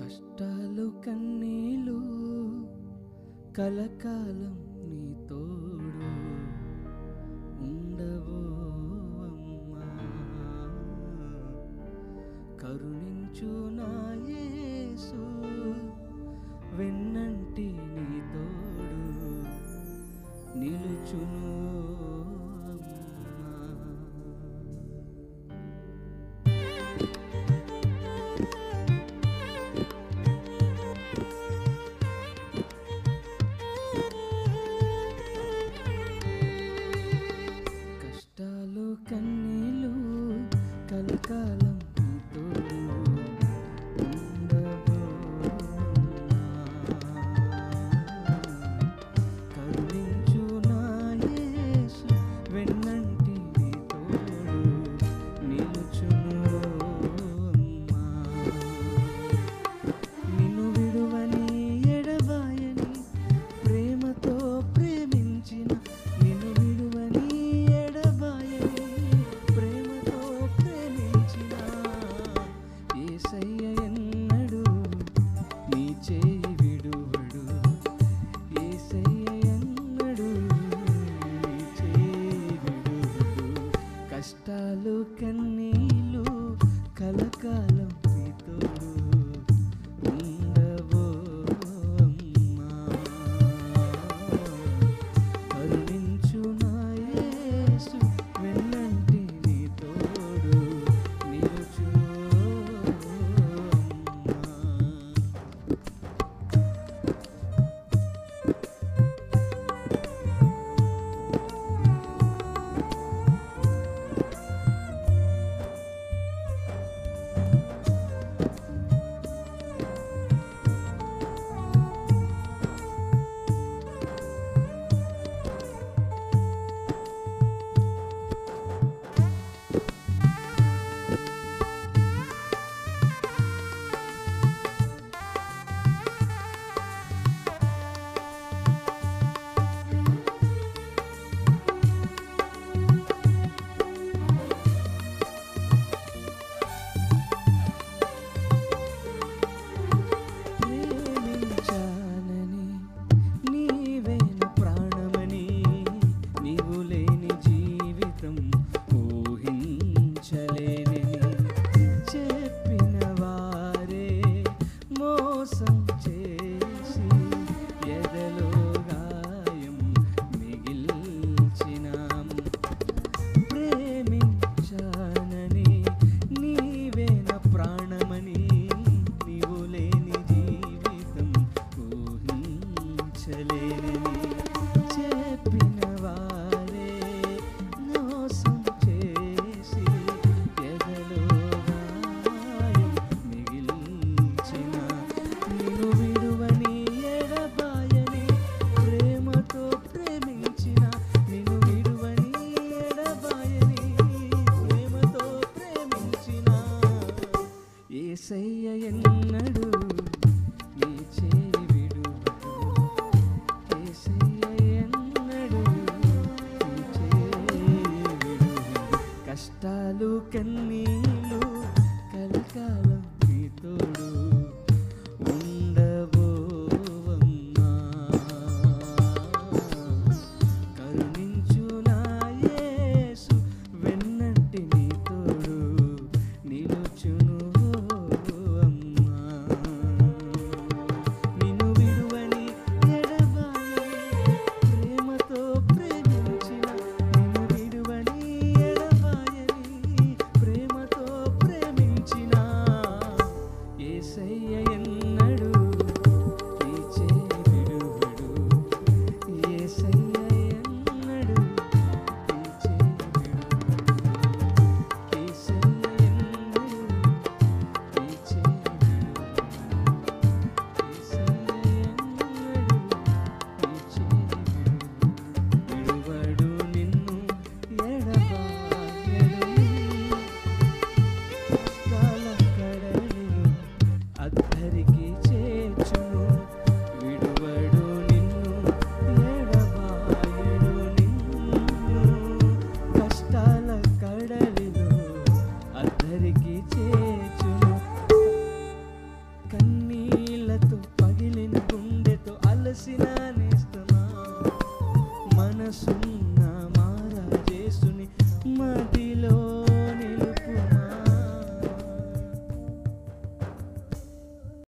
కష్టాలు కన్నీలు కలకాలం నీ తోడు ఉండవో అమ్మా కరుణించు నా యేసు వెన్నంటి నీ తోడు నిలుచును అమ్మా కష్టాలు కన్నీలు కలకాలం నీ తోడు ఉండబోమా. కరుణించు నా యేసు వెన్నంటి నీ తోడు నిలుచును అమ్మా. నిన్ను విడువని ఎడబాయని ప్రేమతో ప్రేమించిన నిన్ను విడువని ఎడబాయని ప్రేమతో ప్రేమించిన ఏసయ్య ఎన్నడు నీ చేయి విడువడు ఏసయ్య ఎన్నడు నీ చేయి విడువడు కష్టాలు కన్నీలు కలకాలం నీ తోడు ఉండవో అమ్మా. కరుణించు నా యేసు వెన్నంటి నీ తోడు నిలుచు అమ్మా. ప్రేమించానని నీవేన ప్రాణమని నీవు లేని జీవితం ఊహించలేనని చెప్పిన వారే మోసం చేసి ఎదలో గాయం మిగిల్చినాము ప్రేమించానని నీవేన ప్రాణమని నీవు లేని జీవితం ఊహించలేని చెప్పిన వారే మోసం చేసి ఎదలో గాయం మిగిల్చిన నిన్ను విడువని ఎడబాయని ప్రేమతో ప్రేమించిన నిన్ను విడువని ఎడబాయని ప్రేమతో ప్రేమించిన ఏసయ్య ఎన్నడు నీ చేయి విడువడు ఏసయ్య ఎన్నడు నీ చేయి విడువడు కష్టాలు కన్నీలు కలకాలం నీ తోడు ఉండబోవమ్మా కరుణించు నా యేసు వెన్నంటి నీ తోడు నిలుచును అమ్మా చేసిన